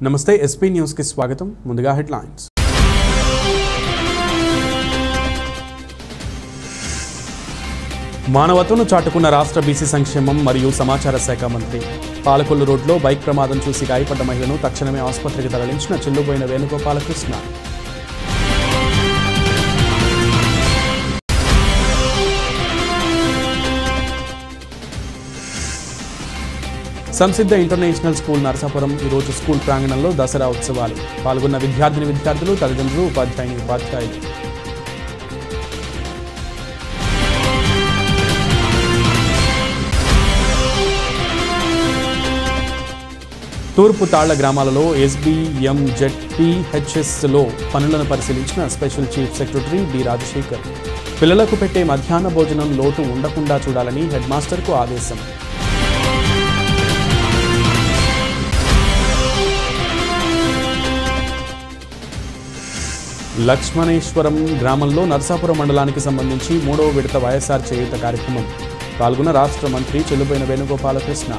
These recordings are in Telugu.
నమస్తే ఎస్పీ న్యూస్కి స్వాగతం ముందుగా హెడ్లైన్స్ మానవత్వను చాటుకున్న రాష్ట్ర బీసీ సంక్షేమం మరియు సమాచార శాఖ మంత్రి పాలకొల్లు రోడ్లో బైక్ ప్రమాదం చూసి గాయపడ్డ మహిళను తక్షణమే ఆసుపత్రికి తరలించిన చెల్లుబోయిన వేణుగోపాలకృష్ణ సంసిద్ధ ఇంటర్నేషనల్ స్కూల్ నరసాపురం ఈరోజు స్కూల్ ప్రాంగణంలో దసరా ఉత్సవాలు పాల్గొన్న విద్యార్థిని విద్యార్థులు తల్లిదండ్రులు ఉపాధ్యాయుని ఉపాధ్యాయులు తూర్పు తాళ్ల గ్రామాలలో ఎస్బీఎం జెడ్పీహెచ్ఎస్లో పనులను పరిశీలించిన special chief secretary B Rajasekhar పిల్లలకు పెట్టే మధ్యాహ్న భోజనం లోటు ఉండకుండా చూడాలని హెడ్ మాస్టర్కు ఆదేశం లక్ష్మణేశ్వరం గ్రామంలో నర్సాపురం మండలానికి సంబంధించి మూడవ విడత వైఎస్ఆర్ చేయూత కార్యక్రమం పాల్గొన్న రాష్ట్ర మంత్రి చెల్లుబోయిన వేణుగోపాలకృష్ణ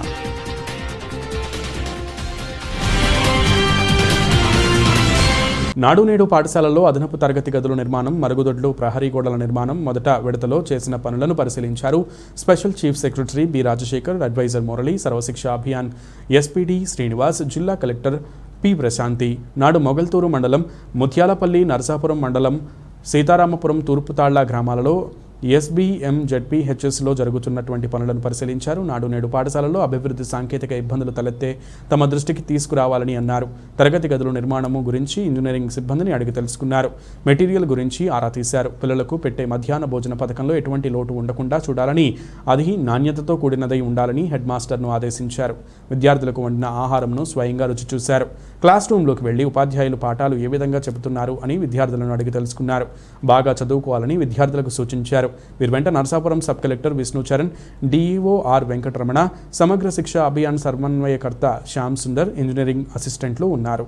నాడు నేడు పాఠశాలల్లో అదనపు తరగతి గదుల నిర్మాణం మరుగుదొడ్లు ప్రహరీ గోడల నిర్మాణం మొదట విడతలో చేసిన పనులను పరిశీలించారు special chief secretary B Rajasekhar adviser Murali Sarva Shiksha Abhiyan SPD Srinivas జిల్లా కలెక్టర్ పి ప్రశాంతి నాడు మొగల్తూరు మండలం ముత్యాలపల్లి నరసాపురం మండలం సీతారామపురం తూర్పుతాళ్ల గ్రామాలలో ఎస్బీఎం జెడ్పీహెచ్ఎస్లో జరుగుతున్నటువంటి పనులను పరిశీలించారు నాడు నేడు పాఠశాలలో అభివృద్ధి సాంకేతిక ఇబ్బందులు తలెత్తే తమ దృష్టికి తీసుకురావాలని అన్నారు తరగతి గదుల నిర్మాణము గురించి ఇంజనీరింగ్ సిబ్బందిని అడిగి తెలుసుకున్నారు మెటీరియల్ గురించి ఆరా తీశారు పిల్లలకు పెట్టే మధ్యాహ్న భోజన పథకంలో ఎటువంటి లోటు ఉండకుండా చూడాలని అది నాణ్యతతో కూడినదై ఉండాలని హెడ్ మాస్టర్ను ఆదేశించారు విద్యార్థులకు వండిన ఆహారంను స్వయంగా రుచి చూశారు క్లాస్ రూమ్లోకి వెళ్లి ఉపాధ్యాయులు పాఠాలు ఏ విధంగా చెబుతున్నారు అని విద్యార్థులను అడిగి తెలుసుకున్నారు బాగా చదువుకోవాలని విద్యార్థులకు సూచించారు వీరి వెంట Narasapuram sub collector Vishnu Charan DEO R Venkataramana Samagra Shiksha Abhiyan సమన్వయకర్త శ్యామ్ సుందర్ ఇంజనీరింగ్ అసిస్టెంట్లు ఉన్నారు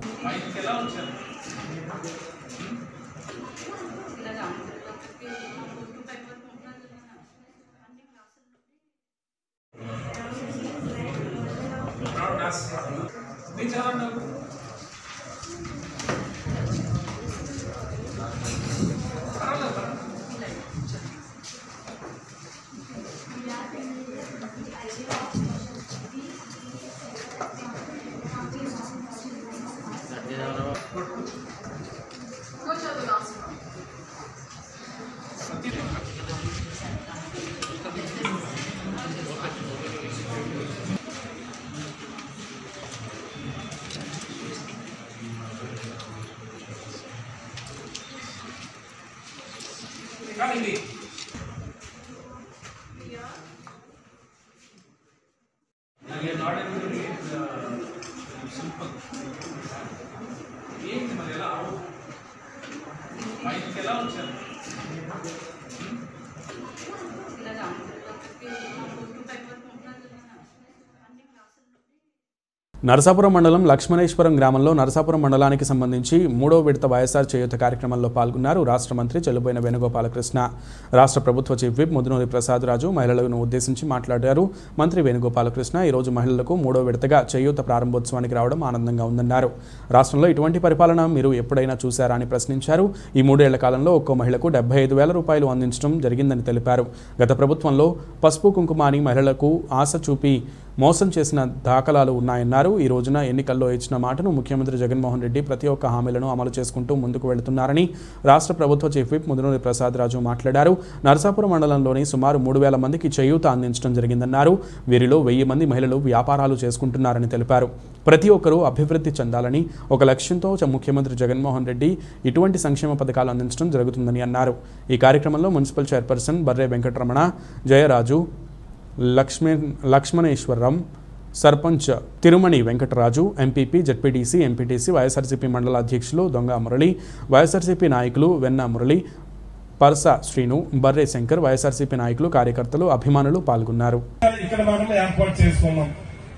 నరసాపురం మండలం లక్ష్మణేశ్వరం గ్రామంలో నరసాపురం మండలానికి సంబంధించి మూడో విడత వైఎస్ఆర్ చేయూత కార్యక్రమంలో పాల్గొన్నారు రాష్ట్ర మంత్రి చెల్లుబోయిన వేణుగోపాలకృష్ణ రాష్ట్ర ప్రభుత్వ చీఫ్ విప్ ముదునూరి ప్రసాద్ రాజు మహిళలను ఉద్దేశించి మాట్లాడారు మంత్రి వేణుగోపాలకృష్ణ ఈరోజు మహిళలకు మూడో విడతగా చేయూత ప్రారంభోత్సవానికి రావడం ఆనందంగా ఉందన్నారు రాష్ట్రంలో ఇటువంటి పరిపాలన మీరు ఎప్పుడైనా చూశారా అని ప్రశ్నించారు ఈ మూడేళ్ల కాలంలో ఒక్కో మహిళకు డెబ్బై ఐదు వేల రూపాయలు అందించడం జరిగిందని తెలిపారు గత ప్రభుత్వంలో పసుపు కుంకుమ అని మహిళలకు ఆశ చూపి మోసం చేసిన దాఖలాలు ఉన్నాయన్నారు ఈ రోజున ఎన్నికల్లో ఇచ్చిన మాటను ముఖ్యమంత్రి జగన్మోహన్ రెడ్డి ప్రతి ఒక్క హామీలను అమలు చేసుకుంటూ ముందుకు వెళుతున్నారని రాష్ట్ర ప్రభుత్వ చీఫ్ విప్ ముదునూరి ప్రసాద్ రాజు మాట్లాడారు నరసాపురం మండలంలోని సుమారు మూడు వేల మందికి చేయూత అందించడం జరిగిందన్నారు వీరిలో వెయ్యి మంది మహిళలు వ్యాపారాలు చేసుకుంటున్నారని తెలిపారు ప్రతి ఒక్కరూ అభివృద్ధి చెందాలని ఒక లక్ష్యంతో చ- ముఖ్యమంత్రి జగన్మోహన్ రెడ్డి ఇటువంటి సంక్షేమ పథకాలు అందించడం జరుగుతుందని అన్నారు ఈ కార్యక్రమంలో municipal chairperson Barre Venkataramana Jayaraju Lakshmi Lakshmaneswararao sarpanch Tirumani Venkataraju MPP ZPTC MPTC YSRCP మండల అధ్యక్షులు దొంగ మురళి వైఎస్ఆర్సీపీ నాయకులు వెన్న మురళి పరస శ్రీను బర్రే శంకర్ వైఎస్ఆర్సీపీ నాయకులు కార్యకర్తలు అభిమానులు పాల్గొన్నారు ఇక్కడ మనం ఏర్పాటు చేసుకున్నాం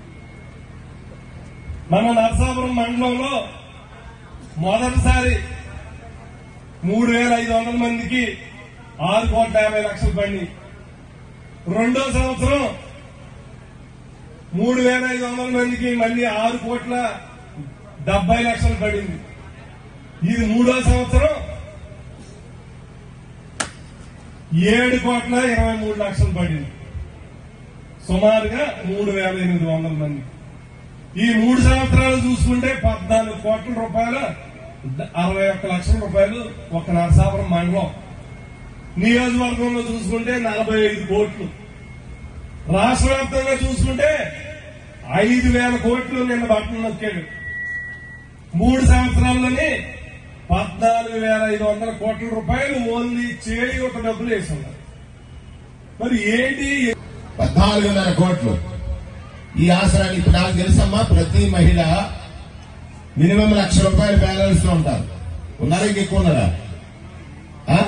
మన నరసాపురం మండలంలో మొదటిసారి మూడు వేల ఐదు వందల మందికి ఆరు కోట్ల యాభై లక్షలు పండి రెండో సంవత్సరం మూడు వేల ఐదు వందల మందికి మళ్ళీ ఆరు కోట్ల డెబ్బై లక్షలు పడింది ఇది మూడో సంవత్సరం ఏడు కోట్ల ఇరవై మూడు లక్షలు పడింది సుమారుగా మూడు వేల ఎనిమిది వందల మంది ఈ మూడు సంవత్సరాలు చూసుకుంటే పద్నాలుగు కోట్ల రూపాయల అరవై ఒక్క లక్షల రూపాయలు ఒక నరసాపురం మండలం నియోజకవర్గంలో చూసుకుంటే నలభై ఐదు కోట్లు రాష్ట్ర వ్యాప్తంగా చూసుకుంటే ఐదు వేల కోట్లు నిన్న బట్టలు నొక్కాడు మూడు సంవత్సరాల్లోనే పద్నాలుగు వేల ఐదు వందల కోట్ల రూపాయలు ఓన్లీ చేయూత డబ్బులు వేసి ఉన్నారు మరి ఏంటి పద్నాలుగున్నర కోట్లు ఈ ఆసరాన్ని ఇప్పుడు నాకు తెలుసమ్మా ప్రతి మహిళ మినిమం లక్ష రూపాయలు బ్యాలెన్స్ లో ఉంటారు ఉన్నారా ఇంక ఎక్కువ ఉన్నారా ఆ?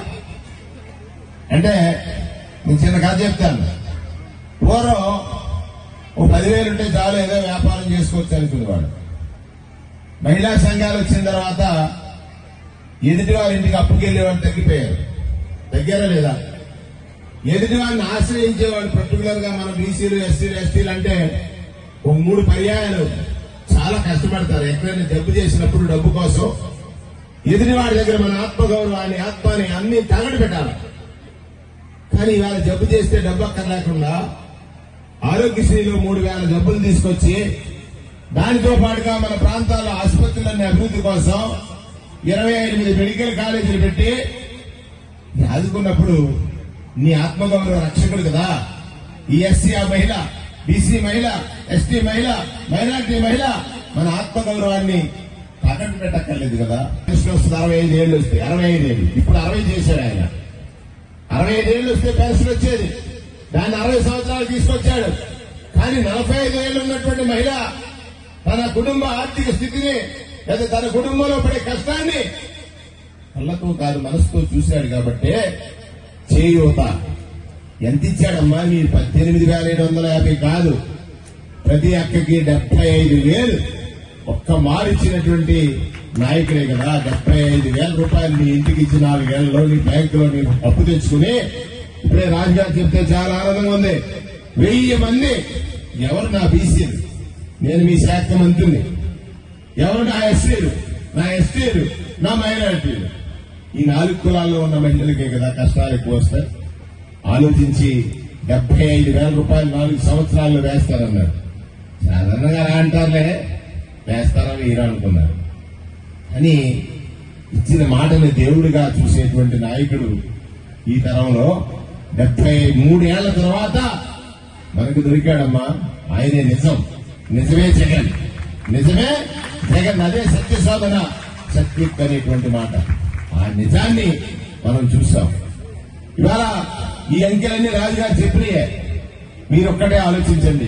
అంటే నేను చిన్న కథ చెప్తాను పూర్వం ఓ పదివేలు ఉంటే చాలు ఏదో వ్యాపారం చేసుకోవచ్చు అనుకునేవాడు మహిళా సంఘాలు వచ్చిన తర్వాత ఎదుటి వారి ఇంటికి అప్పుకెళ్లే వాళ్ళు తగ్గిపోయారు తగ్గారా లేదా ఎదుటి వారిని ఆశ్రయించేవాడు పర్టికులర్ గా మన బీసీలు ఎస్సీలు ఎస్టీలు అంటే ఒక మూడు పర్యాయాలు చాలా కష్టపడతారు ఎక్కడైనా జబ్బు చేసినప్పుడు డబ్బు కోసం ఎదుటి వాడి దగ్గర మన ఆత్మగౌరవాన్ని ఆత్మాని అన్ని తగడు పెట్టాలి కానీ ఇవాళ జబ్బు చేస్తే డబ్బు అక్కర్ లేకుండా ఆరోగ్యశ్రీలో మూడు వేల జబ్బులు తీసుకొచ్చి దానితో పాటుగా మన ప్రాంతాల్లో ఆసుపత్రులన్నీ అభివృద్ధి కోసం ఇరవై ఎనిమిది మెడికల్ కాలేజీలు పెట్టి ఆదుకున్నప్పుడు నీ ఆత్మగౌరవ రక్షకుడు కదా ఈ ఎస్సీ ఆ మహిళ బీసీ మహిళ ఎస్టీ మహిళ మైనార్టీ మహిళ మన ఆత్మగౌరవాన్ని తాకట్టు పెట్టక్కర్లేదు కదా పెన్షన్ వస్తుంది అరవై ఐదు ఏళ్ళు వస్తాయి అరవై ఐదు ఏళ్ళు ఇప్పుడు అరవై చేశాడు ఆయన అరవై ఐదు ఏళ్ళు వస్తే పెన్షన్ వచ్చేది దాన్ని అరవై సంవత్సరాలు తీసుకొచ్చాడు కానీ నలభై ఐదు ఏళ్ళు ఉన్నటువంటి మహిళ తన కుటుంబ ఆర్థిక స్థితిని లేదా తన కుటుంబంలో పడే కష్టాన్ని కళ్ళతో కాదు మనసుతో చూశాడు కాబట్టి చేయూత ఎంత ఇచ్చాడమ్మా మీరు పద్దెనిమిది వేల ఏడు వందల యాభై కాదు ప్రతి అక్కకి డెబ్బై ఐదు వేలు ఒక్క మారిచ్చినటువంటి నాయకుడే కదా డెబ్బై ఐదు వేల రూపాయలు నీ ఇంటికి ఇచ్చి నాలుగేళ్లలో నీ బ్యాంకులో నీ అప్పు తెచ్చుకుని ఇప్పుడే రాజుగారు చెప్తే చాలా ఆనందంగా ఉంది వెయ్యి మంది ఎవరు నా బీసీలు నేను మీ శాఖ మంత్రిని ఎవరు నా ఎస్సీలు నా ఎస్టీలు నా మైనారిటీలు ఈ నాలుగు కులాల్లో ఉన్న మహిళలకే కదా కష్టాలు ఎక్కువ వస్తాయి ఆలోచించి డెబ్బై ఐదు వేల రూపాయలు నాలుగు సంవత్సరాల్లో వేస్తారన్నారు సాధారణంగా రా అంటారులే వేస్తారా వేయరా అనుకున్నారు అని ఇచ్చిన మాటని దేవుడిగా చూసేటువంటి నాయకుడు ఈ తరంలో డెబ్బై మూడేళ్ల తర్వాత మనకు దొరికాడమ్మా ఆయనే నిజం నిజమే జగన్ నిజమే జగన్ అదే సత్య సాధన సత్యుక్ అనేటువంటి మాట ఆ నిజాన్ని మనం చూస్తాం ఇవాళ ఈ అంకెలన్నీ రాజుగారు చెప్పినాయే మీరొక్కటే ఆలోచించండి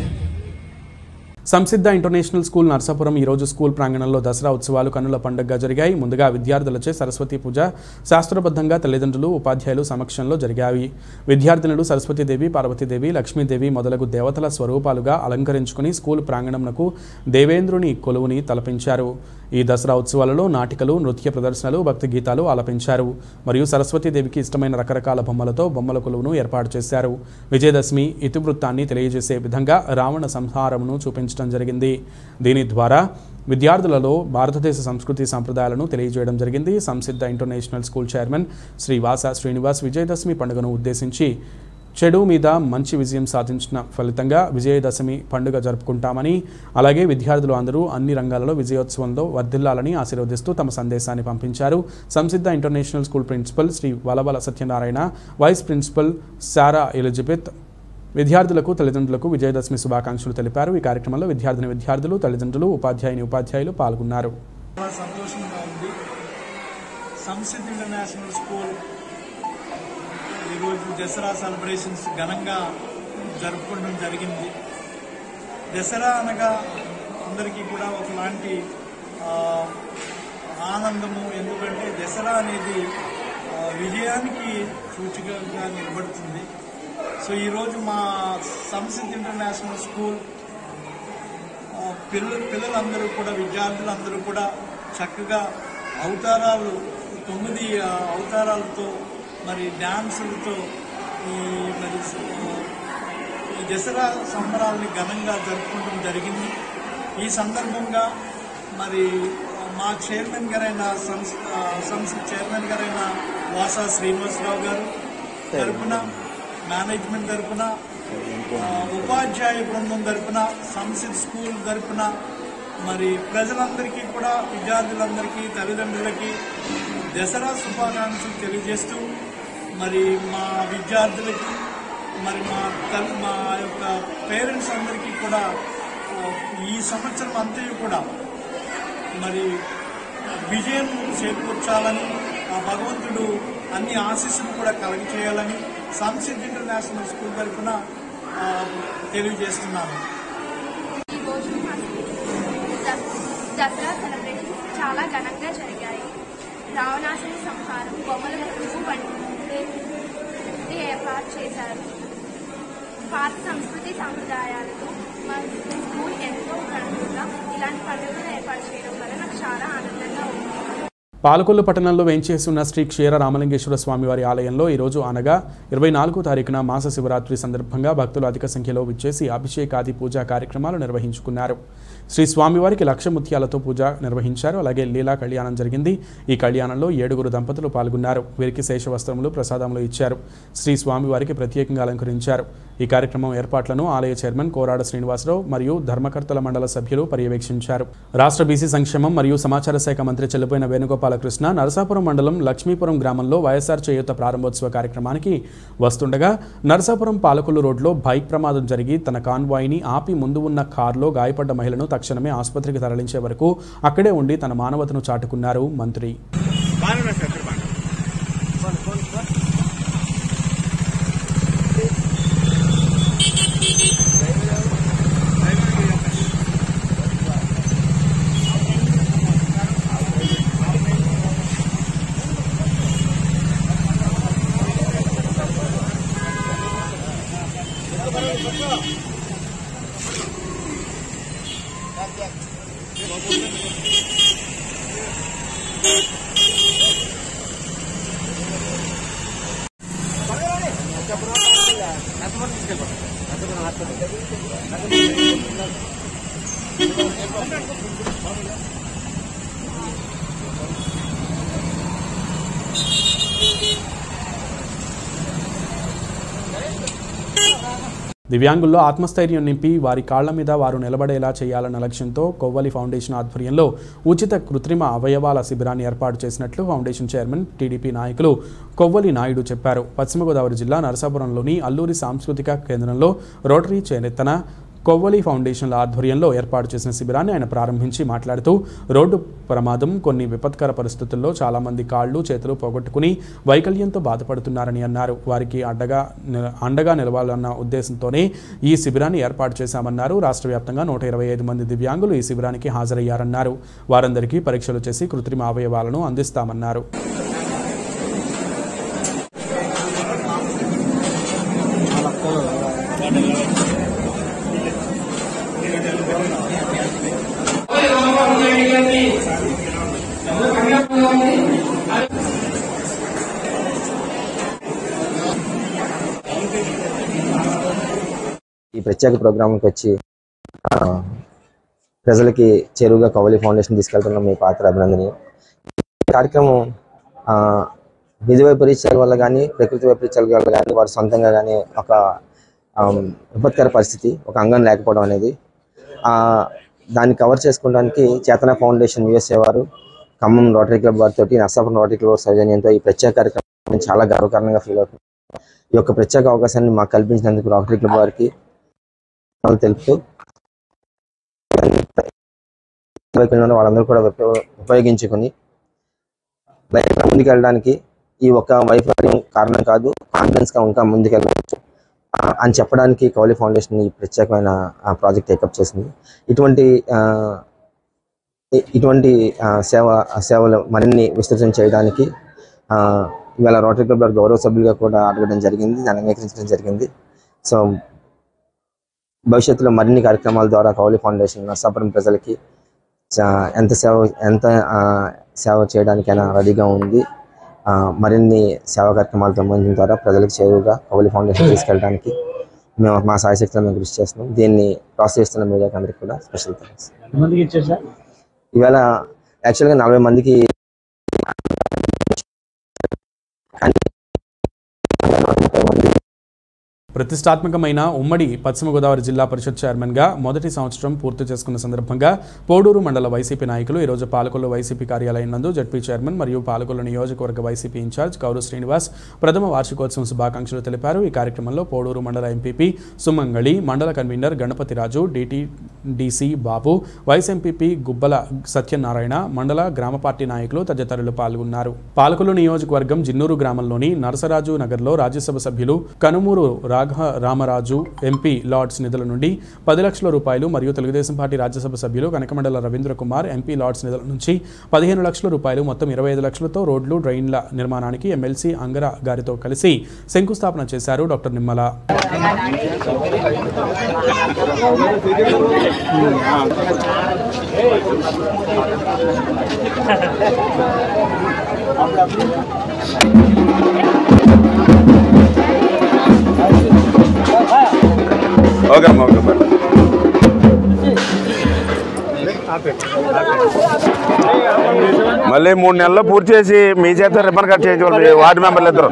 సంసిద్ధ ఇంటర్నేషనల్ స్కూల్ నర్సాపురం ఈ రోజు స్కూల్ ప్రాంగణంలో దసరా ఉత్సవాలు కన్నుల పండుగగా జరిగాయి ముందుగా విద్యార్థులచే సరస్వతి పూజ శాస్త్రబద్ధంగా తల్లిదండ్రులు ఉపాధ్యాయులు సమక్షంలో జరిగాయి విద్యార్థినులు సరస్వతీదేవి పార్వతీదేవి లక్ష్మీదేవి మొదలగు దేవతల స్వరూపాలుగా అలంకరించుకుని స్కూల్ ప్రాంగణంకు దేవేంద్రుని కొలువుని తలపించారు ఈ దసరా ఉత్సవాలలో నాటికలు నృత్య ప్రదర్శనలు భక్తి గీతాలు ఆలపించారు మరియు సరస్వతీదేవికి ఇష్టమైన రకరకాల బొమ్మలతో బొమ్మల కొలువును ఏర్పాటు చేశారు విజయదశమి ఇతివృత్తాన్ని తెలియజేసే విధంగా రావణ సంహారమును చూపించడం జరిగింది దీని ద్వారా విద్యార్థులలో భారతదేశ సంస్కృతి సంప్రదాయాలను తెలియజేయడం జరిగింది Samsiddha international school chairman Shri Vasa Srinivas Vijayadashami పండుగను ఉద్దేశించి చెడు మీద మంచి విజయం సాధించిన ఫలితంగా విజయదశమి పండుగ జరుపుకుంటామని అలాగే విద్యార్థులు అందరూ అన్ని రంగాలలో విజయోత్సవంలో వర్ధిల్లాలని ఆశీర్వదిస్తూ తమ సందేశాన్ని పంపించారు Samsiddha international school principal Shri Valavala Satyanarayana vice principal Sarah Elizabeth విద్యార్థులకు తల్లిదండ్రులకు విజయదశమి శుభాకాంక్షలు తెలిపారు ఈ కార్యక్రమంలో విద్యార్థిని విద్యార్థులు తల్లిదండ్రులు ఉపాధ్యాయుని ఉపాధ్యాయులు పాల్గొన్నారు చాలా సంతోషంగా ఉంది సంసిద్ధ్ ఇంటర్నేషనల్ స్కూల్ ఈరోజు దసరా సెలబ్రేషన్స్ ఘనంగా జరుపుకోవడం జరిగింది దసరా అనగా అందరికీ కూడా ఒకలాంటి ఆ, ఆనందము ఎందుకంటే దసరా అనేది ఆ, విజయానికి సూచికగా నిలబడుతుంది సో ఈరోజు మా సంసిద్ధ్ ఇంటర్నేషనల్ స్కూల్ ఆ, పిల్ల పిల్లలందరూ కూడా విద్యార్థులందరూ కూడా చక్కగా అవతారాలు తొమ్మిది ఆ, అవతారాలతో మరి డ్యాన్సులతో ఈ మరి ఆ, ఈ దసరా సంబరాలని ఘనంగా జరుపుకోవడం జరిగింది ఈ సందర్భంగా మరి మా చైర్మన్ గారైన సంస్థ సంస్థ చైర్మన్ గారైన వాసా శ్రీనివాసరావు గారు తరపున మేనేజ్మెంట్ తరపున ఆ, ఉపాధ్యాయ బృందం తరపున సంసద్ స్కూల్ తరపున మరి ప్రజలందరికీ కూడా విద్యార్థులందరికీ తల్లిదండ్రులకి దసరా శుభాకాంక్షలు తెలియజేస్తూ మరి మా విద్యార్థులకి మరి మా తల్లి మా యొక్క పేరెంట్స్ అందరికీ కూడా ఆ, ఈ సంవత్సరం అంతయు కూడా మరి విజయం చేకూర్చాలని ఆ భగవంతుడు అన్ని ఆశీస్సులు కూడా కలగ చేయాలని సంసిద్ధ్ ఇంటర్నేషనల్ స్కూల్ తరఫున ఆ, తెలియజేస్తున్నాను ఈరోజు మా దస్- దసరా సెలబ్రేషన్స్ చాలా ఘనంగా జరిగాయి రావణాసుని సంహారం బొమ్మల కొలువు వంటి ఏర్పాటు చేశారు పాత సంస్కృతి సాంప్రదాయాలతో మా స్కూల్ ఎంతో ఘనంగా ఇలాంటి పండుగలు ఏర్పాటు చేయడం వల్ల నాకు చాలా ఆనందంగా ఉంది పాలకొల్లు పట్టణంలో వేంచేసి ఉన్న శ్రీ క్షీర రామలింగేశ్వర స్వామివారి ఆలయంలో ఈరోజు అనగా ఇరవై నాలుగో తారీఖున మాస శివరాత్రి సందర్భంగా భక్తులు అధిక సంఖ్యలో విచ్చేసి అభిషేకాది పూజా కార్యక్రమాలు నిర్వహించుకున్నారు శ్రీ స్వామివారికి లక్ష ముత్యాలతో పూజ నిర్వహించారు అలాగే లీలా కళ్యాణం జరిగింది ఈ కళ్యాణంలో ఏడుగురు దంపతులు పాల్గొన్నారు వీరికి శేష వస్త్రములు ప్రసాదములు ఇచ్చారు శ్రీ స్వామివారికి ప్రత్యేకంగా అలంకరించారు ఈ కార్యక్రమం ఏర్పాట్లను ఆలయ చైర్మన్ కోరాడ శ్రీనివాసరావు మరియు ధర్మకర్తల మండల సభ్యులు పర్యవేక్షించారు రాష్ట్ర బీసీ సంక్షేమం మరియు సమాచార శాఖ మంత్రి చెల్లిపోయిన వేణుగోపాలకృష్ణ నరసాపురం మండలం లక్ష్మీపురం గ్రామంలో వైఎస్ఆర్ చేయూత ప్రారంభోత్సవ కార్యక్రమానికి వస్తుండగా నరసాపురం పాలకొల్లు రోడ్లో బైక్ ప్రమాదం జరిగి తన కాన్వాయ్ని ఆపి ముందు ఉన్న కారులో గాయపడ్డ మహిళను తక్షణమే ఆసుపత్రికి తరలించే వరకు అక్కడే ఉండి తన మానవతను చాటుకున్నారు మంత్రి దివ్యాంగుల్లో ఆత్మస్థైర్యం నింపి వారి కాళ్ల మీద వారు నిలబడేలా చేయాలన్న లక్ష్యంతో కొవ్వలి ఫౌండేషన్ ఆధ్వర్యంలో ఉచిత కృత్రిమ అవయవాల శిబిరాన్ని ఏర్పాటు చేసినట్లు ఫౌండేషన్ చైర్మన్ టీడీపీ నాయకులు కొవ్వలి నాయుడు చెప్పారు పశ్చిమ గోదావరి జిల్లా నరసాపురంలోని అల్లూరి సాంస్కృతిక కేంద్రంలో రోటరీ చేనెత్తన కొవ్వలి ఫౌండేషన్ల ఆధ్వర్యంలో ఏర్పాటు చేసిన శిబిరాన్ని ఆయన ప్రారంభించి మాట్లాడుతూ రోడ్డు ప్రమాదం కొన్ని విపత్కర పరిస్థితుల్లో చాలామంది కాళ్ళు చేతులు పోగొట్టుకుని వైకల్యంతో బాధపడుతున్నారని అన్నారు వారికి అడ్డగా ని- అండగా నిలవాలన్న ఉద్దేశంతోనే ఈ శిబిరాన్ని ఏర్పాటు చేశామన్నారు రాష్ట్ర వ్యాప్తంగా నూట ఇరవై ఐదు మంది దివ్యాంగులు ఈ శిబిరానికి హాజరయ్యారన్నారు వారందరికీ పరీక్షలు చేసి కృత్రిమ అవయవాలను అందిస్తామన్నారు ఈ ప్రత్యేక ప్రోగ్రాంకి వచ్చి ఆ, ప్రజలకి చేరువుగా కవలి ఫౌండేషన్ తీసుకెళ్తున్న మీ పాత్ర అభినందనీయం ఈ కార్యక్రమం ఆ, విధి వైపరీత్యాల వల్ల కానీ ప్రకృతి వైపరీత్యాల వల్ల కానీ వారు సొంతంగా కానీ ఒక ఆ, విపత్కర పరిస్థితి ఒక అంగం లేకపోవడం అనేది ఆ, దాన్ని కవర్ చేసుకోవడానికి చేతన ఫౌండేషన్ యుఎస్ఏ వారు ఖమ్మం రోటరీ క్లబ్ వారితో నర్సాపురం రోటరీ క్లబ్ సౌజన్యంతో ఈ ప్రత్యేక కార్యక్రమం చాలా గర్వకారణంగా ఫీల్ అవుతుంది ఈ యొక్క ప్రత్యేక అవకాశాన్ని మాకు కల్పించినందుకు రోటరీ క్లబ్ వారికి ధన్యవాదాలు తెలుపుతూ వైకల్యంలో వాళ్ళందరూ కూడా ఉపయో- ఉపయోగించుకొని లైఫ్ ముందుకు వెళ్ళడానికి ఈ ఒక్క వైఫల్యం కారణం కాదు కాన్ఫిడెన్స్ గా ఇంకా ముందుకెళ్ళవచ్చు ఆ, అని చెప్పడానికి కౌలి ఫౌండేషన్ ఈ ప్రత్యేకమైన ప్రాజెక్ట్ టేకప్ చేసింది ఇటువంటి ఆ, ఇ- ఇటువంటి ఆ, సేవ ఆ సేవలు మరిన్ని విస్తృతం చేయడానికి ఆ, ఇవాళ రోటరీ క్లబ్ వారి గౌరవ సభ్యులుగా కూడా అడగడం జరిగింది దాన్ని అంగీకరించడం జరిగింది సో భవిష్యత్తులో మరిన్ని కార్యక్రమాల ద్వారా కౌలి ఫౌండేషన్ నర్సాపురం ప్రజలకి చా- ఎంత సేవ ఎంత ఆ, సేవ చేయడానికైనా రెడీగా ఉంది ఆ, మరిన్ని సేవా కార్యక్రమాలు సంబంధించిన ద్వారా ప్రజలకు చేరువుగా కౌలి ఫౌండేషన్ తీసుకెళ్ళడానికి మేము మా సాయశక్తిలో మేము కృషి చేస్తున్నాం దీన్ని ప్రోత్సహిస్తున్న మీడియాకి అందరికీ కూడా స్పెషల్ థ్యాంక్స్ ఈవేళ యాక్చువల్గా నలభై మందికి ప్రతిష్టాత్మకమైన ఉమ్మడి పశ్చిమ గోదావరి జిల్లా పరిషత్ చైర్మన్గా మొదటి సంవత్సరం పూర్తి చేసుకున్న సందర్భంగా పోడూరు మండల వైసీపీ నాయకులు ఈరోజు పాలకొల్లు వైసీపీ కార్యాలయం నందు జడ్పీ చైర్మన్ మరియు పాలకొల్లు నియోజకవర్గ వైసీపీ ఇన్ఛార్జ్ కౌరు శ్రీనివాస్ ప్రథమ వార్షికోత్సవం శుభాకాంక్షలు తెలిపారు ఈ కార్యక్రమంలో పోడూరు మండల ఎంపీపీ సుమంగళి మండల convener Ganapathiraju DTDC Babu vice MPP Gubbala Satyanarayana మండల గ్రామ పార్టీ నాయకులు తదితరులు పాల్గొన్నారు పాలకొల్లు నియోజకవర్గం జిన్నూరు గ్రామంలోని నరసరాజు నగర్లో రాజ్యసభ సభ్యులు కనుమూరు రాఘ రామరాజు ఎంపీ లార్డ్స్ నిధుల నుండి పది లక్షల రూపాయలు మరియు తెలుగుదేశం పార్టీ రాజ్యసభ సభ్యులు కనకమండల రవీంద్ర కుమార్ ఎంపీ లార్డ్స్ నిధుల నుంచి పదిహేను లక్షల రూపాయలు మొత్తం ఇరవై ఐదు లక్షలతో రోడ్లు డ్రైన్ల నిర్మాణానికి ఎమ్మెల్సీ అంగర గారితో కలిసి శంకుస్థాపన చేశారు డాక్టర్ నిమ్మల ఓకే అమ్మా ఓకే మరి మళ్ళీ మూడు నెలల్లో పూర్తి చేసి మీ చేత రిబ్బన్ కట్ చేయించవాలి వార్డు మెంబర్లు ఇద్దరు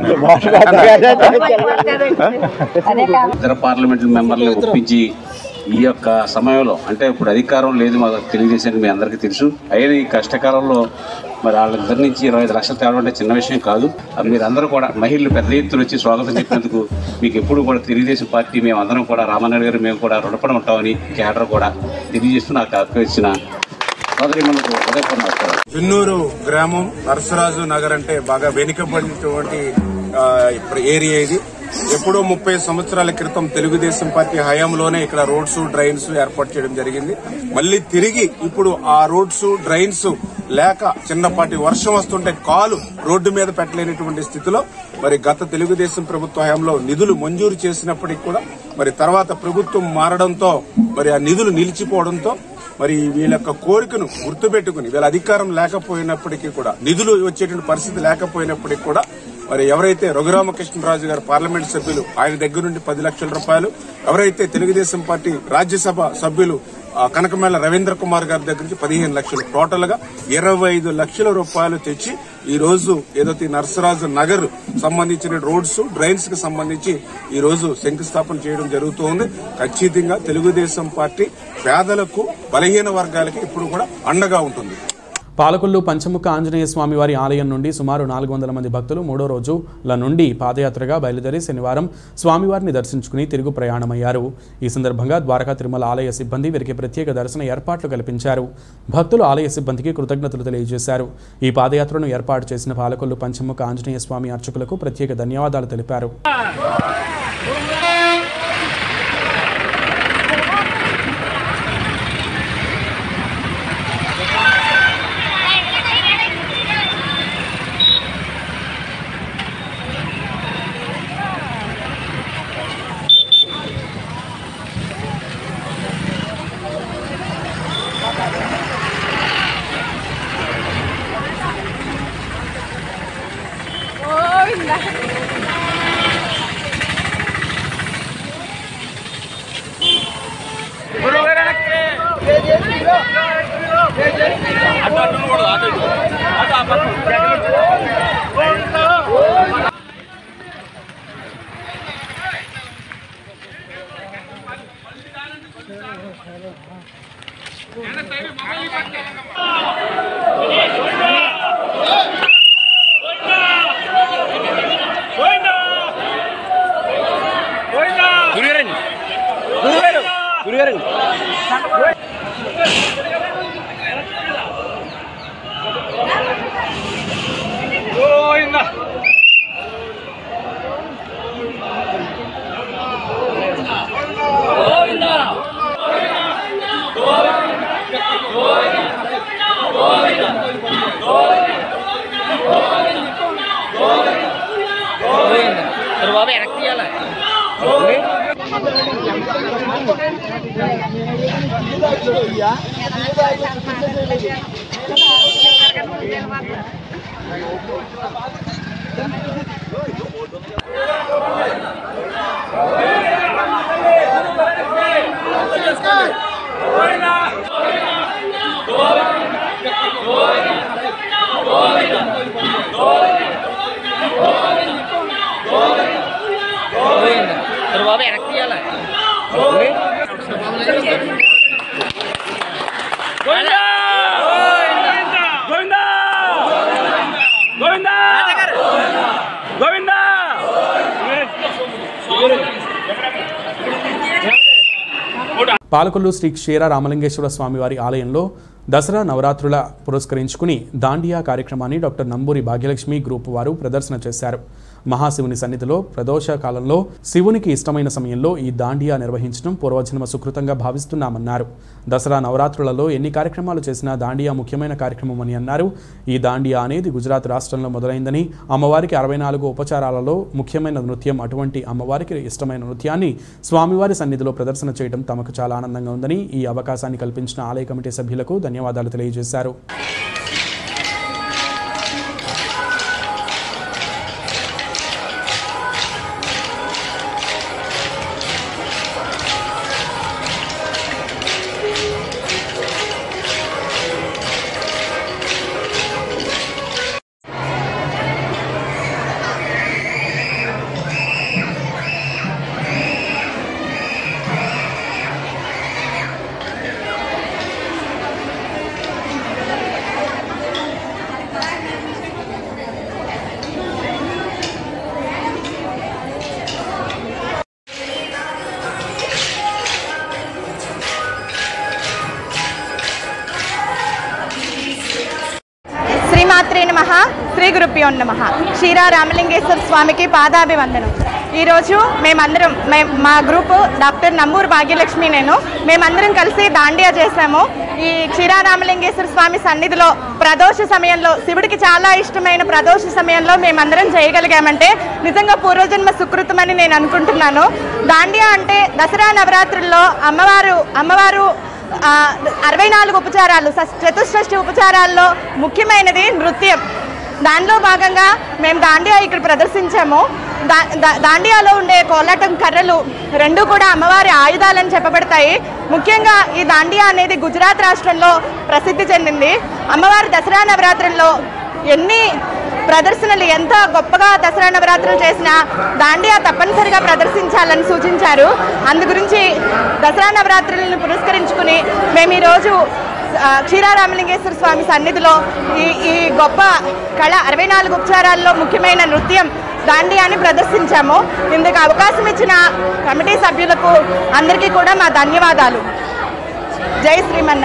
ఇతర పార్లమెంట్ మెంబర్లు ఒప్పించి ఈ యొక్క సమయంలో అంటే ఇప్పుడు అధికారం లేదు మాకు తెలుగుదేశానికి మీ అందరికీ తెలుసు అయినా ఈ కష్టకాలంలో మరి వాళ్ళిద్దరి నుంచి ఇరవై ఐదు లక్షలు తేవడం అంటే చిన్న విషయం కాదు అది మీరందరూ కూడా మహిళలు పెద్ద ఎత్తున వచ్చి స్వాగతం చెప్పినందుకు మీకు ఎప్పుడు కూడా తెలుగుదేశం పార్టీ మేము అందరం కూడా రామనాయుడు గారు మేము కూడా రుణపడి ఉంటామని కేడర్ కూడా తెలియజేస్తూ నాకు హక్కు ఇచ్చిన సోదరి మనకు ఉదయపూర్ణ నమస్కారం పిన్నూరు గ్రామం నరసరాజు నగర్ అంటే బాగా వెనుకబడినటువంటి ఆ, ఇప్పుడు ఏరియా ఇది ఎప్పుడో ముప్పై సంవత్సరాల క్రితం తెలుగుదేశం పార్టీ హయాంలోనే ఇక్కడ రోడ్స్ డ్రైన్స్ ఏర్పాటు చేయడం జరిగింది మళ్ళీ తిరిగి ఇప్పుడు ఆ రోడ్స్ డ్రైన్స్ లేక చిన్నపాటి వర్షం వస్తుంటే కాలు రోడ్డు మీద పెట్టలేనటువంటి స్థితిలో మరి గత తెలుగుదేశం ప్రభుత్వ హయాంలో నిధులు మంజూరు చేసినప్పటికీ కూడా మరి తర్వాత ప్రభుత్వం మారడంతో మరి ఆ నిధులు నిలిచిపోవడంతో మరి వీళ్ళ యొక్క కోరికను గుర్తుపెట్టుకుని వీళ్ళ అధికారం లేకపోయినప్పటికీ కూడా నిధులు వచ్చేటువంటి పరిస్థితి లేకపోయినప్పటికీ కూడా మరి ఎవరైతే రఘురామకృష్ణరాజు గారు పార్లమెంట్ సభ్యులు ఆయన దగ్గర నుండి పది లక్షల రూపాయలు ఎవరైతే తెలుగుదేశం పార్టీ రాజ్యసభ సభ్యులు ఆ, కనకమేళ రవీంద్ర కుమార్ గారి దగ్గర నుంచి పదిహేను లక్షలు టోటల్ గా ఇరవై ఐదు లక్షల రూపాయలు తెచ్చి ఈ రోజు ఏదైతే ఈ నర్సరాజు నగర్ సంబంధించిన రోడ్స్ డ్రైన్స్ కి సంబంధించి ఈ రోజు శంకుస్థాపన చేయడం జరుగుతోంది ఖచ్చితంగా తెలుగుదేశం పార్టీ పేదలకు బలహీన వర్గాలకి ఇప్పుడు కూడా అండగా ఉంటుంది పాలకొల్లు పంచముఖ ఆంజనేయ స్వామి వారి ఆలయం నుండి సుమారు నాలుగు వందల మంది భక్తులు మూడో రోజుల నుండి పాదయాత్రగా బయలుదేరి శనివారం స్వామివారిని దర్శించుకుని తిరుగు ప్రయాణమయ్యారు ఈ సందర్భంగా ద్వారకా తిరుమల ఆలయ సిబ్బంది వీరికి ప్రత్యేక దర్శన ఏర్పాట్లు కల్పించారు భక్తులు ఆలయ సిబ్బందికి కృతజ్ఞతలు తెలియజేశారు ఈ పాదయాత్రను ఏర్పాటు చేసిన పాలకొల్లు పంచముఖ ఆంజనేయ స్వామి అర్చకులకు ప్రత్యేక ధన్యవాదాలు తెలిపారు Go! పాలకొల్లు శ్రీ క్షీర రామలింగేశ్వర స్వామివారి ఆలయంలో దసరా నవరాత్రుల పురస్కరించుకుని దాండియా కార్యక్రమాన్ని డాక్టర్ నంబూరి భాగ్యలక్ష్మి గ్రూప్ వారు ప్రదర్శన చేశారు మహాశివుని సన్నిధిలో ప్రదోష కాలంలో శివునికి ఇష్టమైన సమయంలో ఈ దాండియా నిర్వహించడం పూర్వజన్మ సుకృతంగా భావిస్తున్నామన్నారు దసరా నవరాత్రులలో ఎన్ని కార్యక్రమాలు చేసినా దాండియా ముఖ్యమైన కార్యక్రమం అని అన్నారు ఈ దాండియా అనేది గుజరాత్ రాష్ట్రంలో మొదలైందని అమ్మవారికి అరవై నాలుగు ఉపచారాలలో ముఖ్యమైన నృత్యం అటువంటి అమ్మవారికి ఇష్టమైన నృత్యాన్ని స్వామివారి సన్నిధిలో ప్రదర్శన చేయడం తమకు చాలా ఆనందంగా ఉందని ఈ అవకాశాన్ని కల్పించిన ఆలయ కమిటీ సభ్యులకు ధన్యవాదాలు తెలియజేశారు శ్రీమాత్రే నమ శ్రీ గురుప్యో నమ క్షీరా రామలింగేశ్వర స్వామికి పాదాభివందనం ఈరోజు మేమందరం మే మా గ్రూపు డాక్టర్ నంబూరు భాగ్యలక్ష్మి నేను మేమందరం కలిసి దాండియా చేశాము ఈ క్షీరా రామలింగేశ్వర స్వామి సన్నిధిలో ప్రదోష సమయంలో శివుడికి చాలా ఇష్టమైన ప్రదోష సమయంలో మేమందరం చేయగలిగామంటే నిజంగా పూర్వజన్మ సుకృతమని నేను అనుకుంటున్నాను దాండియా అంటే దసరా నవరాత్రుల్లో అమ్మవారు అమ్మవారు ఆ, అరవై నాలుగు ఉపచారాలు సస్- చతుష్షష్ఠి ఉపచారాల్లో ముఖ్యమైనది నృత్యం దానిలో భాగంగా మేము దాండియా ఇక్కడ ప్రదర్శించాము దా దా- దాండియాలో ఉండే కోలాటం కర్రలు రెండు కూడా అమ్మవారి ఆయుధాలని చెప్పబడతాయి ముఖ్యంగా ఈ దాండియా అనేది గుజరాత్ రాష్ట్రంలో ప్రసిద్ధి చెందింది అమ్మవారి దసరా నవరాత్రుల్లో ఎన్ని ప్రదర్శనలు ఎంత గొప్పగా దసరా నవరాత్రులు చేసినా దాండియా తప్పనిసరిగా ప్రదర్శించాలని సూచించారు అందు గురించి దసరా నవరాత్రులను పురస్కరించుకుని మేము ఈరోజు ఆ, క్షీరారామలింగేశ్వర స్వామి సన్నిధిలో ఈ ఈ గొప్ప కళ అరవై నాలుగు ఉపచారాల్లో ముఖ్యమైన నృత్యం దాండియాని ప్రదర్శించాము ఇందుకు అవకాశం ఇచ్చిన కమిటీ సభ్యులకు అందరికీ కూడా మా ధన్యవాదాలు జై శ్రీమన్న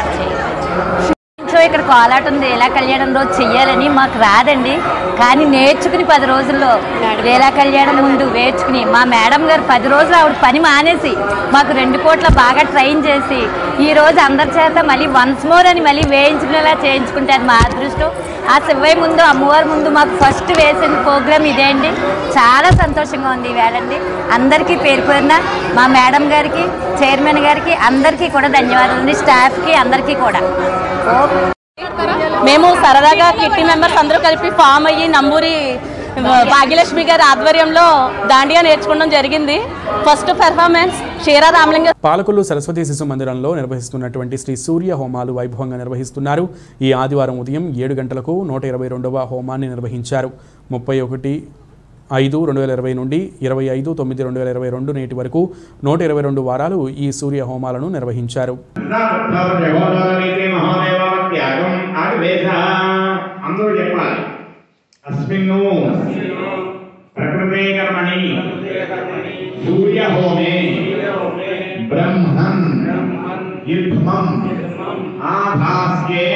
సో ఇక్కడ కోలాటం లీలా కళ్యాణం రోజు చెయ్యాలని మాకు రాదండి కానీ నేర్చుకుని పది రోజుల్లో లీలా కళ్యాణం ముందు నేర్చుకుని మా మేడం గారు పది రోజులు ఆవిడ పని మానేసి మాకు రెండు కోట్ల బాగా ట్రైన్ చేసి ఈ రోజు అందరి చేత మళ్ళీ వన్స్ మోర్ అని మళ్ళీ వేయించుకునేలా చేయించుకుంటే అది మా అదృష్టం ఆ శివయ్య ముందు అమ్మవారి ముందు మాకు ఫస్ట్ వేసిన ప్రోగ్రామ్ ఇదే అండి చాలా సంతోషంగా ఉంది ఈవేళండి అందరికీ పేరు పేరున మా మేడం గారికి చైర్మన్ గారికి అందరికీ కూడా ధన్యవాదాలు అండి స్టాఫ్కి అందరికీ కూడా ఓకే మేము సరదాగా కిట్టి మెంబర్స్ అందరూ కలిపి ఫామ్ అయ్యి నంబూరి భాగ్యలక్ష్మి గారి ఆధ్వర్యంలో దాండియా నేర్చుకోవడం జరిగింది ఫస్ట్ పెర్ఫార్మెన్స్ క్షీరా రామలింగ పాలకొల్లు సరస్వతి శిశు మందిరంలో నిర్వహిస్తున్నటువంటి శ్రీ సూర్య హోమాలు వైభవంగా నిర్వహిస్తున్నారు ఈ ఆదివారం ఉదయం ఏడు గంటలకు నూట ఇరవై రెండవ హోమాన్ని నిర్వహించారు ముప్పై ఒకటి ఐదు రెండు వేల ఇరవై నుండి ఇరవై ఐదు తొమ్మిది రెండు వేల ఇరవై రెండు నేటి వరకు నూట ఇరవై రెండు వారాలు ఈ సూర్య హోమాలను నిర్వహించారు త్యాగం ఆదివేశ అందరూ చెప్పాలి అస్మిన్ను ప్రకృతే కర్మణి సూర్య హోమే బ్రహ్మన్ యుద్ధమం ఆభాస్యే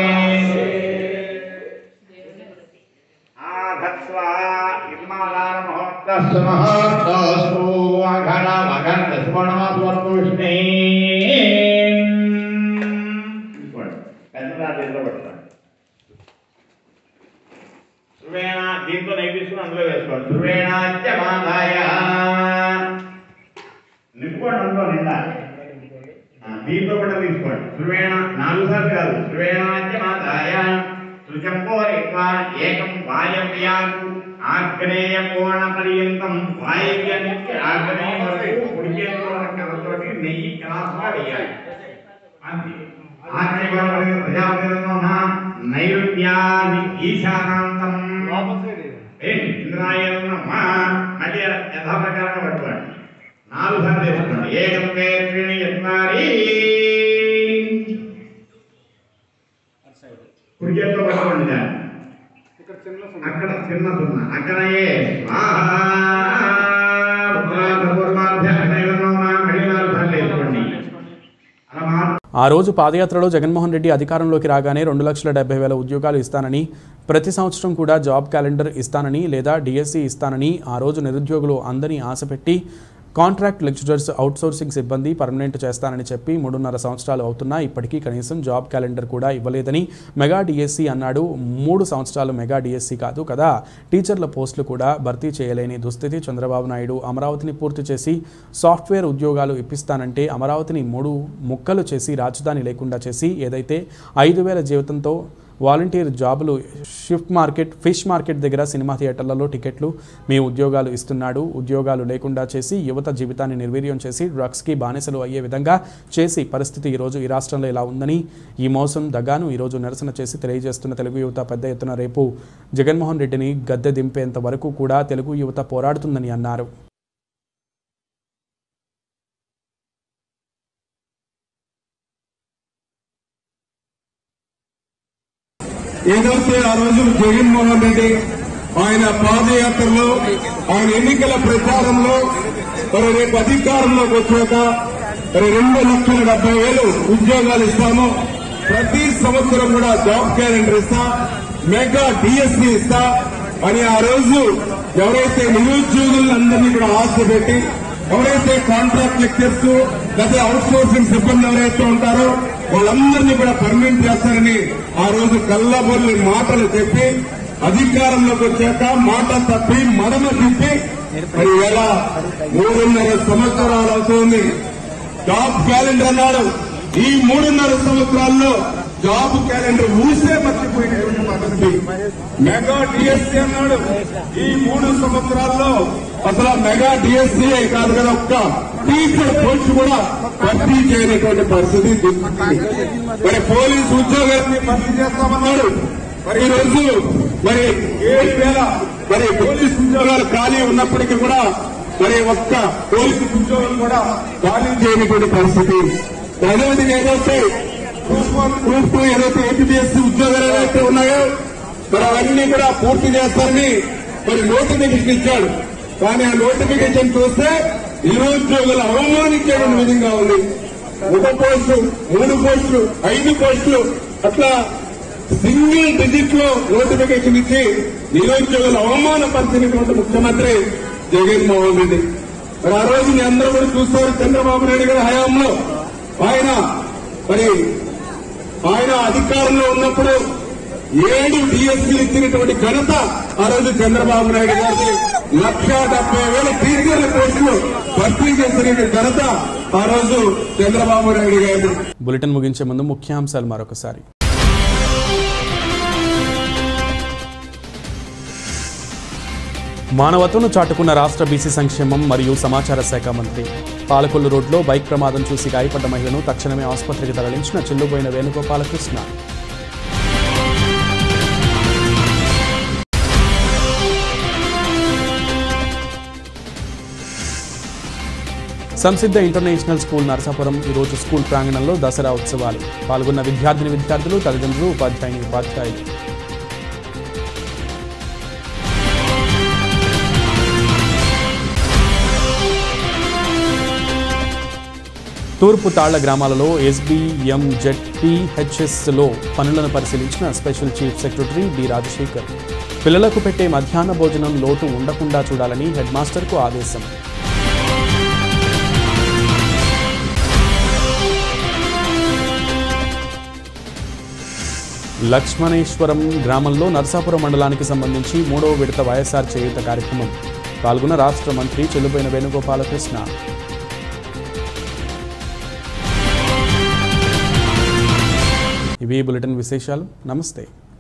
ఆధత్వా యుగ్మాలాన మహోత్తస్సు మహోత్తస్సు అఘన మఘన స్వర్ణమాత్వర్పుష్ణే పెద్దదా చేతిలో పట్టుకోండి ధ్రువేణ దీంతో నెయ్యి తీసుకుని అందులో వేసుకోండి ధ్రువేణాత్యమాదాయ నింపుకోండి అందులో నిండా ఆ, దీంతో కూడా తీసుకోండి ధ్రువేణ నాలుగు సార్లు కాదు ధ్రువేణాత్యమాదాయ సృజంపోరిత్వా ఏకం వాయవ్యాకు ఆగ్నేయ కోణ పర్యంతం వాయవ్య నుంచి ఆగ్నేయం వరకు ఉడికేంత వరకు కథతోటి నెయ్యి క్రాస్గా వేయాలి అంతే ఆగ్నేయ ప్రజాపతిర్మమ నైరుత్యాది ఈశానాంతం ఏంటి ఇంద్రాయ నమ మళ్ళీ యథాప్రకారంగా పట్టుకోండి నాలుగు సార్లు వేసుకోండి ఏకం వేత్రిని యత్వారి కుడి చేతితో పట్టుకోండి దాన్ని అక్కడ చిన్న సున్నా అక్కడ ఏ స్వాహా పూర్వాభ్య అగ్నైవన్నో మా మళ్ళీ నాలుగు సార్లు వేసుకోండి అలా మాత్రం ఆ రోజు పాదయాత్రలో జగన్మోహన్ రెడ్డి అధికారంలోకి రాగానే రెండు లక్షల డెబ్బై వేల ఉద్యోగాలు ఇస్తానని ప్రతి సంవత్సరం కూడా జాబ్ క్యాలెండర్ ఇస్తానని లేదా డిఎస్సి ఇస్తానని ఆ రోజు నిరుద్యోగులు అందరినీ ఆశపెట్టి కాంట్రాక్ట్ లెక్చరర్స్ అవుట్సోర్సింగ్ సిబ్బంది పర్మనెంట్ చేస్తానని చెప్పి మూడున్నర సంవత్సరాలు అవుతున్నా ఇప్పటికీ కనీసం జాబ్ క్యాలెండర్ కూడా ఇవ్వలేదని మెగా డిఎస్సి అన్నాడు మూడు సంవత్సరాలు మెగా డిఎస్సి కాదు కదా టీచర్ల పోస్టులు కూడా భర్తీ చేయలేని దుస్థితి చంద్రబాబు నాయుడు అమరావతిని పూర్తి చేసి సాఫ్ట్వేర్ ఉద్యోగాలు ఇప్పిస్తానంటే అమరావతిని మూడు ముక్కలు చేసి రాజధాని లేకుండా చేసి ఏదైతే ఐదు వేల జీవితంతో వాలంటీర్ జాబులు షిఫ్ట్ మార్కెట్ ఫిష్ మార్కెట్ దగ్గర సినిమా థియేటర్లలో టికెట్లు మీ ఉద్యోగాలు ఇస్తున్నాడు ఉద్యోగాలు లేకుండా చేసి యువత జీవితాన్ని నిర్వీర్యం చేసి డ్రగ్స్కి బానిసలు అయ్యే విధంగా చేసి పరిస్థితి ఈరోజు ఈ రాష్ట్రంలో ఇలా ఉందని ఈ మోసం దగాను ఈరోజు నిరసన చేసి తెలియజేస్తున్న తెలుగు యువత పెద్ద ఎత్తున రేపు జగన్మోహన్ రెడ్డిని గద్దె దింపేంత వరకు కూడా తెలుగు యువత పోరాడుతుందని అన్నారు ఏదైతే ఆ రోజు జగన్మోహన్ రెడ్డి ఆయన పాదయాత్రలో ఆయన ఎన్నికల ప్రచారంలో మరి రేపు అధికారంలోకి వచ్చాక మరి రెండు లక్షల డెబ్బై వేలు ఉద్యోగాలు ఇస్తాము ప్రతి సంవత్సరం కూడా జాబ్ క్యాలెండర్ ఇస్తా మెగా డిఎస్సి ఇస్తా అని ఆ రోజు ఎవరైతే నిరుద్యోగులందరినీ కూడా ఆశ పెట్టి ఎవరైతే కాంట్రాక్ట్ లెక్చర్స్ లేదా అవుట్ సోర్సింగ్ సిబ్బంది ఎవరైతే ఉంటారో వాళ్ళందరినీ కూడా పర్మనెంట్ చేస్తారని ఆ రోజు కల్లబొల్లి మాటలు చెప్పి అధికారంలోకి వచ్చాక మాట తప్పి మడమ తిప్పి మరి ఎలా మూడున్నర సంవత్సరాలు అవుతుంది జాబ్ క్యాలెండర్ అన్నాడు ఈ మూడున్నర సంవత్సరాల్లో జాబ్ క్యాలెండర్ ఊసే మర్చిపోయినటువంటి పరిస్థితి మెగా డిఎస్సీ అన్నాడు ఈ మూడు సంవత్సరాల్లో అసలు ఆ మెగా డిఎస్సీ కాదు కదా ఒక్క టీచర్ పోస్ట్ కూడా భర్తీ చేయనటువంటి పరిస్థితి దుస్థితి. మరి పోలీసు ఉద్యోగాన్ని భర్తీ చేస్తామన్నాడు మరి ఈ రోజు మరి ఏడు వేల మరి పోలీసు ఉద్యోగాలు ఖాళీ ఉన్నప్పటికీ కూడా మరి ఒక్క పోలీసు ఉద్యోగులు కూడా ఖాళీ చేయనటువంటి పరిస్థితి అదేవిధంగా ఏదైతే గ్రూప్ వన్ గ్రూప్ టూ ఏదైతే ఏపీఎస్సీ ఉద్యోగాలు ఏవైతే ఉన్నాయో మరి అవన్నీ కూడా పూర్తి చేస్తారని మరి నోటిఫికేషన్ ఇచ్చాడు కానీ ఆ నోటిఫికేషన్ చూస్తే నిరుద్యోగులు అవమానించేటువంటి విధంగా ఉంది ఒక పోస్టు మూడు పోస్టులు ఐదు పోస్టులు అట్లా సింగిల్ డిజిట్ లో నోటిఫికేషన్ ఇచ్చి నిరుద్యోగులు అవమానపరిచినటువంటి ముఖ్యమంత్రి జగన్మోహన్ రెడ్డి మరి ఆ రోజు మీ అందరూ కూడా చూస్తారు చంద్రబాబు నాయుడు గారి హయాంలో ఆయన మరి ఆయన అధికారంలో ఉన్నప్పుడు ఏడు డిఎస్సీలు ఇచ్చినటువంటి ఘనత ఆ రోజు చంద్రబాబు నాయుడు గారికి లక్ష డెబ్బై వేల టీచర్ల పోస్టులు భర్తీ చేసిన ఘనత ఆ రోజు చంద్రబాబు నాయుడు గారి బులెటిన్ ముగించే ముందు ముఖ్యాంశాలు మరొకసారి మానవత్వను చాటుకున్న రాష్ట్ర బీసీ సంక్షేమం మరియు సమాచార శాఖ మంత్రి పాలకొల్లు రోడ్లో బైక్ ప్రమాదం చూసి గాయపడ్డ మహిళను తక్షణమే ఆసుపత్రికి తరలించిన చెల్లుబోయిన వేణుగోపాలకృష్ణ సంసిద్ధ ఇంటర్నేషనల్ స్కూల్ నరసాపురం ఈరోజు స్కూల్ ప్రాంగణంలో దసరా ఉత్సవాలు పాల్గొన్న విద్యార్థిని విద్యార్థులు తల్లిదండ్రులు ఉపాధ్యాయుని ఉపాధ్యాయులు తూర్పు తాళ్ల గ్రామాలలో ఎస్బీఎంజెడ్పీహెచ్ఎస్లో పనులను పరిశీలించిన special chief secretary B Rajasekhar పిల్లలకు పెట్టే మధ్యాహ్న భోజనం లోటు ఉండకుండా చూడాలని హెడ్ మాస్టర్కు ఆదేశం లక్ష్మణేశ్వరం గ్రామంలో నర్సాపురం మండలానికి సంబంధించి మూడవ విడత వైఎస్ఆర్ చేయూత కార్యక్రమం పాల్గొన్న రాష్ట్ర మంత్రి చెల్లుబోయిన వేణుగోపాలకృష్ణ ఇవి బులెటిన్ విశేషాలు నమస్తే